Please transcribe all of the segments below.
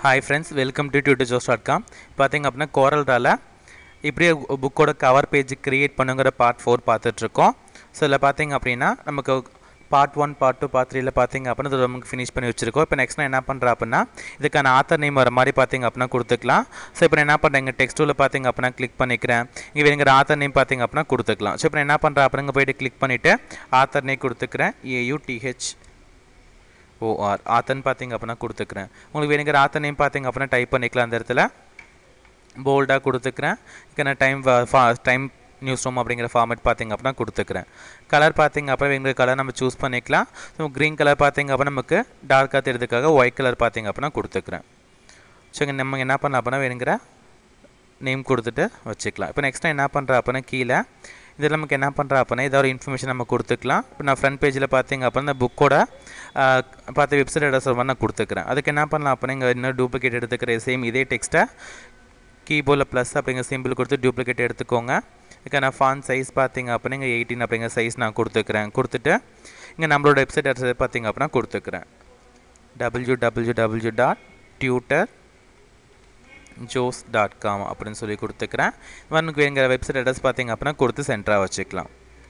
hi friends welcome to Tutor Joe's dot com பார்த்தீங்க அப்படின்னா கோரல்டால இப்படியே புக்கோட கவர் பேஜ் கிரியேட் பண்ணுங்கிற பார்ட் ஃபோர் பார்த்துட்ருக்கோம் ஸோ இதில் பார்த்தீங்க அப்படின்னா நமக்கு பார்ட் ஒன் பார்ட் டூ பார்ட் த்ரீல பார்த்தீங்க அப்படின்னா இது நமக்கு ஃபினிஷ் பண்ணி வச்சிருக்கோம் இப்போ நெக்ஸ்ட் நான் என்ன பண்ணுறேன் அப்படின்னா இதுக்கான ஆத்தர் நேம் வர மாதிரி பார்த்தீங்க அப்படின்னா கொடுத்துக்கலாம் ஸோ இப்போ நான் என்ன பண்ணுறேன் இங்கே டெக்ஸ்ட் டூவில் பார்த்தீங்க அப்படின்னா கிளிக் பண்ணிக்கிறேன் இங்கே வேணுங்கிற ஆத்தர் நேம் பார்த்தீங்க அப்படின்னா கொடுத்துக்கலாம் ஸோ இப்போ நான் என்ன பண்ணுறேன் அப்படிங்க போயிட்டு கிளிக் பண்ணிவிட்டு ஆத்தர் நேம் கொடுத்துக்கிறேன் ஏயூடிஹெச் ஓஆர் ஆத்தன் பார்த்தீங்க அப்படின்னா கொடுத்துக்கிறேன் உங்களுக்கு வேணுங்கிற ஆத்தர் நேம் பார்த்தீங்க அப்படின்னா டைப் பண்ணிக்கலாம் அந்த இடத்துல போல்டாக கொடுத்துக்கிறேன் இதுக்கான டைம் டைம் நியூஸ் ரூம் அப்படிங்கிற ஃபார்மேட் பார்த்தீங்க அப்படின்னா கொடுத்துக்கிறேன் கலர் பார்த்தீங்க அப்புறம் வேணுங்கிற கலர் நம்ம சூஸ் பண்ணிக்கலாம் ஸோ க்ரீன் கலர் பார்த்தீங்க அப்படின்னா நமக்கு டார்க்காக தெரியுறதுக்காக ஒயிட் கலர் பார்த்தீங்க அப்படின்னா கொடுத்துக்கிறேன் ஸோ இங்கே நம்ம என்ன பண்ணலாம் அப்படின்னா வேணுங்கிற நேம் கொடுத்துட்டு வச்சுக்கலாம் இப்போ நெக்ஸ்ட் என்ன பண்ணுறேன் அப்படின்னா கீழே இதில் நமக்கு என்ன பண்ணுறா அப்படின்னா ஏதாவது ஒரு இன்ஃபர்மேஷன் நம்ம கொடுத்துக்கலாம் இப்போ நான் ஃப்ரண்ட் பேஜில் பார்த்தீங்க அப்படின்னா இந்த புக்கோட பார்த்து வெப்சைட் அட்ரஸ் மாதிரி நான் கொடுத்துக்கிறேன் அதுக்கு என்ன பண்ணலாம் அப்படின்னா இங்கே இன்னும் டூப்ளிகேட் எடுத்துக்கிற சேம் இதே டெக்ஸ்ட்டை கீபோர்டில் ப்ளஸ் அப்படிங்கிற சிம்பிள் கொடுத்து டூப்ளிகேட் எடுத்துக்கோங்க இதுக்கான ஃபான் சைஸ் பார்த்தீங்க அப்படின்னா இங்கே எயிட்டீன் அப்படிங்கிற சைஸ் நான் கொடுத்துக்கிறேன் கொடுத்துட்டு இங்கே நம்மளோட வெப்சைட் அட்ரஸ் பார்த்தீங்க அப்படின்னா கொடுத்துக்கிறேன் W W W dot Tutor Joe's dot com அப்படின்னு சொல்லி கொடுத்துக்கிறேன் உங்களுக்கு வேணுங்கிற வெப்சைட் அட்ரஸ் பார்த்தீங்க அப்படின்னா கொடுத்து சென்டராக வச்சுக்கலாம்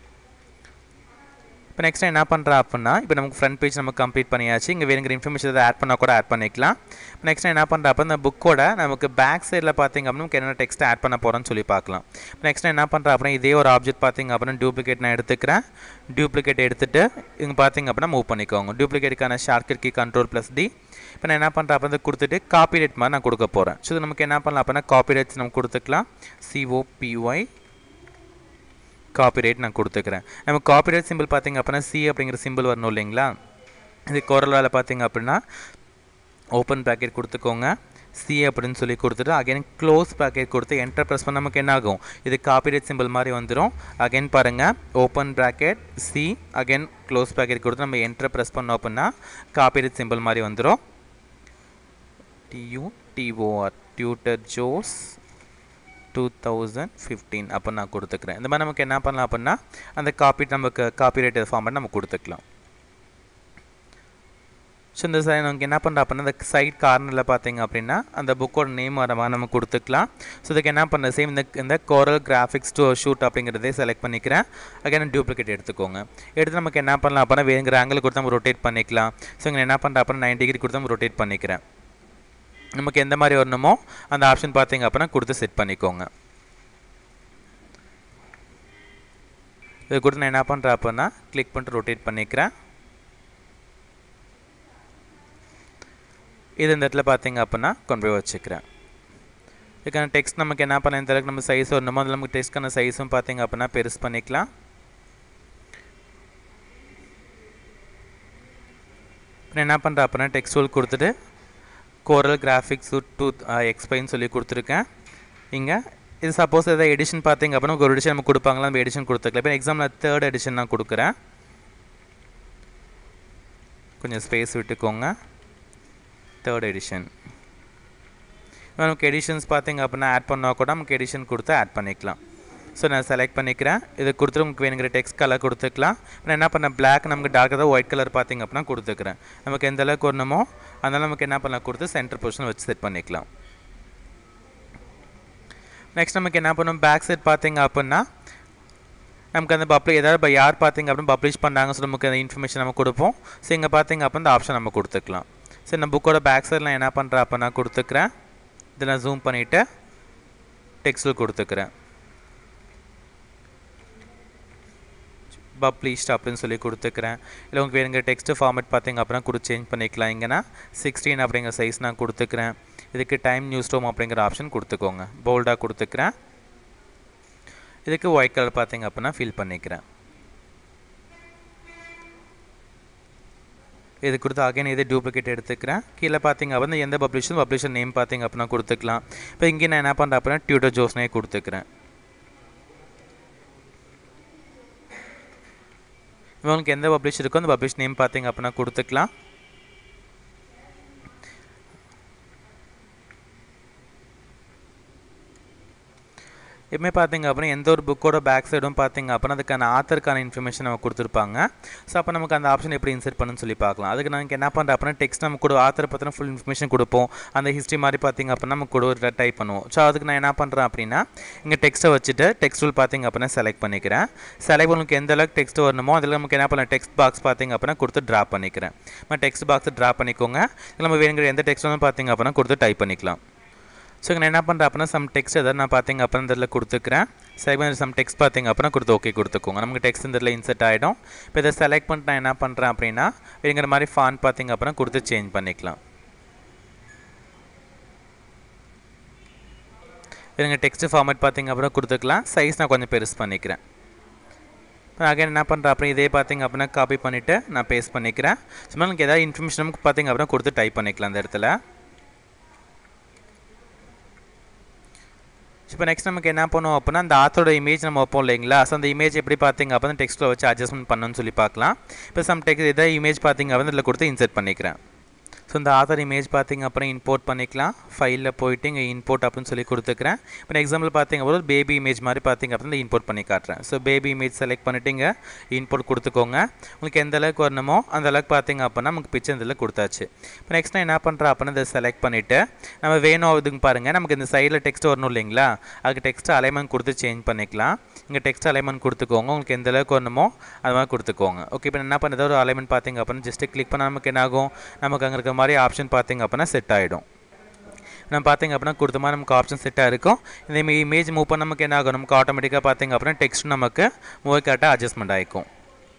இப்போ நெக்ஸ்ட் என்ன பண்ணுறேன் அப்படின்னா இப்போ நமக்கு ஃப்ரண்ட் பேஜ் நம்ம கம்ப்ளீட் பண்ணியாச்சு இங்கே வேணுங்கிற இன்ஃபர்மேஷன் எதாவது ஆட் பண்ணால் கூட ஆட் பண்ணிக்கலாம் இப்போ நெக்ஸ்ட் என்ன பண்ணுறேன் அப்போ இந்த புக்கோட நமக்கு பேக் சைடில் பார்த்தீங்க அப்படின்னா நமக்கு என்னென்ன டெக்ஸ்ட் ஆட் பண்ண போகிறோம்னு சொல்லி பார்க்கலாம் இப்போ நெக்ஸ்ட் என்ன பண்ணுறேன் அப்படின்னா இதே ஒரு ஆப்ஜெக்ட் பார்த்தீங்க அப்படின்னா டூப்ளிகேட் நான் எடுத்துக்கிறேன் டூப்ளிகேட் எடுத்துகிட்டு இங்கே பார்த்தீங்க அப்படின்னா மூவ் பண்ணிக்கோங்க டூப்ளிகேட்டுக்கான shortcut key control plus D இப்போ நான் என்ன பண்ணுறேன் அப்போ வந்து கொடுத்துட்டு காப்பி ரேட் மாதிரி நான் கொடுக்க போகிறேன் ஸோ நமக்கு என்ன பண்ணலாம் அப்படின்னா காப்பி ரேட்ஸ் நம்ம கொடுத்துக்கலாம் சிஓபிஒய் காப்பிரைட் நான் கொடுத்துக்கிறேன் நம்ம காப்பிரைட் சிம்பிள் பார்த்தீங்க அப்படின்னா சி அப்படிங்கிற சிம்பிள் வரணும் இல்லைங்களா இது குரல் வேலை பார்த்தீங்க அப்படின்னா ஓப்பன் பேக்கெட் கொடுத்துக்கோங்க சி அப்படின்னு சொல்லி கொடுத்துட்டு அகைன் க்ளோஸ் பேக்கெட் கொடுத்து என்டர் ப்ரெஸ் பண்ண நமக்கு என்ன ஆகும் இது காப்பிரைட் சிம்பிள் மாதிரி வந்துடும் அகைன் பாருங்கள் open bracket C again close bracket கொடுத்து நம்ம என்டர் ப்ரெஸ் பண்ணோம் அப்படின்னா காப்பிரைட் சிம்பிள் மாதிரி வந்துடும் டியூ TOR Tutor Joe's two thousand fifteen அப்போ நான் கொடுத்துக்கிறேன் இந்த மாதிரி நமக்கு என்ன பண்ணலாம் அப்படின்னா அந்த காப்பி நமக்கு காப்பிரைட் ஃபார்மேட் நம்ம கொடுத்துக்கலாம் ஸோ இந்த சைட் நமக்கு என்ன பண்ணுறோம் அப்படின்னா இந்த சைட் கார்னரில் பார்த்தீங்க அப்படின்னா அந்த புக்கோட நேம் வர மாதிரி நம்ம கொடுத்துக்கலாம் ஸோ இதுக்கு என்ன பண்ண சேம் இந்த இந்த கோரல் கிராஃபிக்ஸ் டூ ஷூட் அப்படிங்கிறதே செலக்ட் பண்ணிக்கிறேன் அகைன் டூப்ளிகேட் எடுத்துக்கோங்க எடுத்து நமக்கு என்ன பண்ணலாம் அப்படின்னா வேணுங்கிற ஆங்கிள் கொடுத்து நம்ம ரொட்டேட் பண்ணிக்கலாம் ஸோ இங்கே என்ன பண்ணுறோம் அப்படின்னா நைன் டிகிரி கொடுத்து நம்ம ரொட்டேட் பண்ணிக்கிறேன் நமக்கு எந்த மாதிரி வரணுமோ அந்த ஆப்ஷன் பார்த்தீங்க அப்படின்னா கொடுத்து செட் பண்ணிக்கோங்க இது கொடுத்து நான் என்ன பண்ணுறேன் அப்படின்னா கிளிக் பண்ணிட்டு ரொட்டேட் பண்ணிக்கிறேன் இது இந்த இடத்துல பார்த்தீங்க அப்படின்னா கொண்டு போய் வச்சுக்கிறேன் இதுக்கான டெக்ஸ்ட் நமக்கு என்ன பண்ண இந்த அளவுக்கு நம்ம சைஸ் வரணுமோ அதில் நமக்கு டெக்ஸ்ட்கான சைஸும் பார்த்தீங்க அப்படின்னா பெருசு பண்ணிக்கலாம் என்ன பண்ணுறேன் அப்படின்னா டெக்ஸ்ட் டூல் கொடுத்துட்டு கோரல் கிராஃபிக்ஸ் டூ எக்ஸ்பைன்னு சொல்லி கொடுத்துருக்கேன் இங்கே இது சப்போஸ் எதாவது எடிஷன் பார்த்தீங்க அப்படின்னா ஒரு எடிஷன் நம்ம கொடுப்பாங்களா நம்ம எடிஷன் கொடுத்துக்கலாம் இப்போ எக்ஸாமில் தேர்ட் எடிஷன் நான் கொடுக்குறேன் கொஞ்சம் ஸ்பேஸ் விட்டுக்கோங்க தேர்ட் எடிஷன் நமக்கு எடிஷன்ஸ் பார்த்தீங்க அப்படின்னா ஆட் பண்ணால் கூட நமக்கு எடிஷன் கொடுத்து ஆட் பண்ணிக்கலாம் ஸோ நான் செலக்ட் பண்ணிக்கிறேன் இது கொடுத்துட்டு உங்களுக்கு வேணுங்கிற டெக்ஸ்ட் கலர் கொடுத்துக்கலாம் நான் என்ன பண்ணேன் பிளாக் நமக்கு டார்க்காக தான் ஒயிட் கலர் பார்த்திங்க அப்படின்னா கொடுத்துக்கிறேன் நமக்கு எந்த அளவுக்கு வரணுமோ அதனால் நமக்கு என்ன பண்ணலாம் கொடுத்து சென்டர் பொசிஷன் வச்சு செட் பண்ணிக்கலாம் நெக்ஸ்ட் நமக்கு என்ன பண்ணும் பேக் சைட் பார்த்தீங்க அப்படின்னா நமக்கு அந்த பப்ளி ஏதாவது யார் பார்த்தீங்க அப்படின்னு பப்ளிஷ் பண்ணாங்க ஸோ நமக்கு அந்த இன்ஃபர்மேஷன் நம்ம கொடுப்போம் ஸோ இங்கே பார்த்தீங்க அப்போ இந்த ஆப்ஷன் நம்ம கொடுத்துக்கலாம் சரி நம்ம புக்கோட பேக் சைடில் நான் என்ன பண்ணுறேன் அப்போ நான் கொடுத்துக்கிறேன் இதை நான் ஜூம் பண்ணிவிட்டு டெக்ஸ்டில் கொடுத்துக்கிறேன் பப்ளிஷ்ட் அப்படின்னு சொல்லி கொடுத்துக்கிறேன் இல்லை உங்களுக்கு வேணுங்கிற டெக்ஸ்ட் ஃபார்மேட் பார்த்தீங்க அப்படின்னா கூட சேஞ்ச் பண்ணிக்கலாம் இங்கன்னா சிக்ஸ்டீன் அப்படிங்கிற சைஸ் நான் கொடுத்துக்கிறேன் இதுக்கு டைம் நியூஸ் ரூம் அப்படிங்கிற ஆப்ஷன் கொடுத்துக்கோங்க போல்டாக கொடுத்துக்கிறேன் இதுக்கு ஒயிட் கலர் பார்த்தீங்க அப்படின்னா ஃபில் பண்ணிக்கிறேன் இது கொடுத்து அகைன் இதே டூப்ளிகேட் எடுத்துக்கிறேன் கீழே பார்த்தீங்க அப்படின்னா எந்த பப்ளிஷரும் பப்ளிஷர் நேம் பார்த்தீங்க அப்படின்னா கொடுத்துக்கலாம் இப்போ இங்கே நான் என்ன பண்ணுறேன் அப்படின்னா டியூட்டர் ஜோஸ்னே கொடுத்துக்கிறேன் உங்களுக்கு எந்த பப்ளிஷ் இருக்கோ அந்த பப்ளிஷ் நேம் பார்த்தீங்க அப்படின்னா கொடுத்துக்கலாம் எப்பவுமே பார்த்தீங்க அப்படின்னா எந்த ஒரு புக்கோட பேக் சைடும் பார்த்தீங்க அப்படின்னா அதுக்கான ஆத்தருக்கான இன்ஃபர்மேஷன் நம்ம கொடுத்துருப்பாங்க ஸோ அப்போ நமக்கு அந்த ஆப்ஷன் எப்படி இன்சர்ட் பண்ணுன்னு சொல்லி பார்க்கலாம் அதுக்கு நாங்கள் என்ன பண்ணுறோம் அப்படின்னா டெக்ஸ்ட் நம்ம கூட ஆத்தரை பற்றின ஃபுல் இன்ஃபர்மேஷன் கொடுப்போம் அந்த ஹிஸ்ட்ரி மாதிரி பார்த்தீங்க அப்படின்னா நம்ம கூட ஒரு டைப் பண்ணுவோம் ஸோ அதுக்கு நான் என்ன பண்ணுறேன் அப்படின்னா இங்கே டெக்ஸ்ட்டை வச்சுட்டு டெக்ஸ்ட் ரூல் பார்த்தீங்க அப்படின்னா செலக்ட் பண்ணிக்கிறேன் செலக்ட் உங்களுக்கு எந்த அளவுக்கு டெக்ஸ்ட் வரணுமோ அதில் நமக்கு என்ன பண்ண டெக்ஸ்ட் பாக்ஸ் பார்த்தீங்க அப்படின்னா கொடுத்து ட்ரா பண்ணிக்கிறேன் நம்ம டெக்ஸ்ட் பாக்ஸை ட்ரா பண்ணிக்கோங்க இல்லை நம்ம வேணுங்கிற எந்த டெக்ஸ்ட் வந்து பார்த்தீங்க அப்படின்னா கொடுத்து டைப் பண்ணிக்கலாம் ஸோ நான் என்ன பண்ணுறேன் அப்படின்னா சம் டெக்ஸ்ட் எதாவது நான் பார்த்தீங்க அப்படின்னா இதில் கொடுத்துக்கிறேன் செலக்ட் சம் டெக்ஸ்ட் பார்த்தீங்க அப்படின்னா கொடுத்து ஓகே கொடுத்துக்கோங்க நமக்கு டெக்ஸ்ட் இந்த இதில் இன்செர்ட் ஆகிடும் இப்போ இதை செலக்ட் பண்ணிட்டு நான் என்ன பண்ணுறேன் அப்படின்னா வேணுங்கிற மாதிரி ஃபான் பார்த்தீங்க அப்படின்னா கொடுத்து சேஞ்ச் பண்ணிக்கலாம் வேணுங்க டெக்ஸ்ட் ஃபார்மேட் பார்த்தீங்க அப்படின்னா கொடுத்துக்கலாம் சைஸ் நான் கொஞ்சம் பெருசு பண்ணிக்கிறேன் இப்போ அகைன் என்ன பண்ணுறேன் அப்புறம் இதே பார்த்தீங்க அப்படின்னா காப்பி பண்ணிவிட்டு நான் பேஸ்ட் பண்ணிக்கிறேன் சும்மா எனக்கு ஏதாவது இன்ஃபர்மேஷன் நமக்கு பார்த்தீங்க அப்படின்னா கொடுத்து டைப் பண்ணிக்கலாம் அந்த இடத்துல இப்போ நெக்ஸ்ட் நமக்கு என்ன பண்ணுவோம் அப்படின்னா அந்த ஆத்தோட இமேஜ் நம்ம வைப்போம் இல்லைங்களா ஸோ அந்த இமேஜ் எப்படி பார்த்தீங்க அப்படின்னா டெக்ஸ்ட்டில் வச்சு அட்ஜஸ்ட்மெண்ட் பண்ணணும்னு சொல்லி பார்க்கலாம் இப்போ சம் டெக்ஸ்ட் எதாவது இமேஜ் பார்த்தீங்க அப்படின்னா இதில் கொடுத்து இன்சர்ட் பண்ணிக்கிறேன் ஸோ இந்த ஆதார் இமேஜ் பார்த்தீங்க அப்புறம் இம்போர்ட் பண்ணிக்கலாம் ஃபைலில் போயிட்டு இங்கே இம்போர்ட் அப்படின்னு சொல்லி கொடுத்துக்கிறேன் இப்போ எக்ஸாம்பிள் பார்த்தீங்க அப்புறம் பேபி இமேஜ் மாதிரி பார்த்தீங்க அப்படின்னா இம்போர்ட் பண்ணி காட்டுறேன் ஸோ பேபி இமேஜ் செலக்ட் பண்ணிட்டு இங்கே இம்போர்ட் கொடுத்துக்கோங்க உங்களுக்கு எந்த அளவுக்கு வரணுமோ அந்த அளவுக்கு பார்த்தீங்க அப்படின்னா நமக்கு பிக்சர் இதில் கொடுத்தாச்சு இப்போ நெக்ஸ்ட் நான் என்ன பண்ணுறேன் அப்படின்னா இதை செலக்ட் பண்ணிவிட்டு நம்ம வேணும் இதுங்க பாருங்கள் நமக்கு இந்த சைடில் டெக்ஸ்ட் வரணும் இல்லைங்களா அதுக்கு டெக்ஸ்ட் அலைன்மெண்ட் கொடுத்து சேஞ்ச் பண்ணிக்கலாம் இங்கே டெக்ஸ்ட் அலைன்மெண்ட் கொடுத்துக்கோங்க உங்களுக்கு எந்த அளவுக்கு வரணுமோ அது மாதிரி கொடுத்துக்கோங்க ஓகே இப்போ என்ன பண்ணுறது ஒரு அலைன்மெண்ட் பார்த்தீங்க அப்படின்னா ஜஸ்ட்டு கிளிக் பண்ணால் நமக்கு என்ன ஆகும் நமக்கு அங்கே இருக்க மாதிரி ஆப்ஷன் பார்த்தீங்க அப்படின்னா செட் ஆகிடும் நம்ம பார்த்தீங்க அப்படின்னா கொடுத்த மாதிரி நமக்கு ஆப்ஷன் செட்டாக இருக்கும் இந்த இமேஜ் மூவ் பண்ண நமக்கு என்ன ஆகும் நமக்கு ஆட்டோமேட்டிக்காக பார்த்தீங்க அப்படின்னா டெக்ஸ்ட் நமக்கு மூவ் கரெக்டாக அட்ஜஸ்ட்மெண்ட் ஆகிக்கும்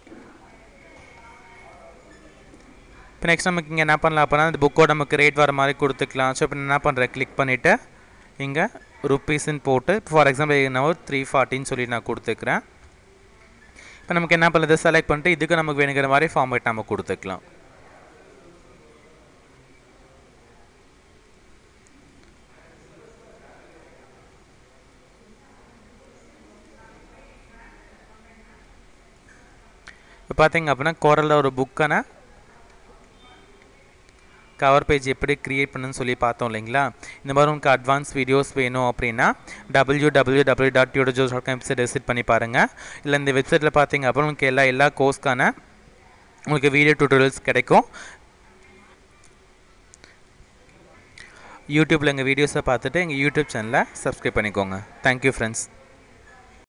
இப்போ நெக்ஸ்ட் நமக்கு இங்கே என்ன பண்ணலாம் அப்படின்னா இந்த புக்கோட நமக்கு ரேட் வர மாதிரி கொடுத்துக்கலாம் ஸோ இப்போ என்ன பண்ணுறேன் கிளிக் பண்ணிவிட்டு இங்கே ருப்பீஸ்ன்னு போட்டு ஃபார் எக்ஸாம்பிள் நான் ஒரு த்ரீ ஃபார்ட்டின்னு சொல்லி நான் கொடுத்துக்கிறேன் இப்போ நமக்கு என்ன பண்ணுறது செலக்ட் பண்ணிட்டு இதுக்கு நமக்கு வேணுங்கிற மாதிரி ஃபார்மேட் நம்ம கொடுத்துக்கலாம் இப்போ பார்த்தீங்க அப்படின்னா கோரலில் ஒரு புக்கான கவர் பேஜ் எப்படி க்ரியேட் பண்ணுன்னு சொல்லி பார்த்தோம் இல்லைங்களா இந்த மாதிரி உங்களுக்கு அட்வான்ஸ் வீடியோஸ் வேணும் அப்படின்னா W W W dot Tutor Joe's dot com website visit பண்ணி பாருங்கள் இல்லை இந்த வெப்சைட்டில் பார்த்தீங்க அப்புறம் உங்களுக்கு எல்லா எல்லா கோர்ஸ்க்கான உங்களுக்கு வீடியோ டியூட்டோரியல்ஸ் கிடைக்கும் யூடியூப்பில் எங்கள் வீடியோஸை பார்த்துட்டு எங்கள் யூடியூப் சேனலை சப்ஸ்கிரைப் பண்ணிக்கோங்க தேங்க்யூ ஃப்ரெண்ட்ஸ்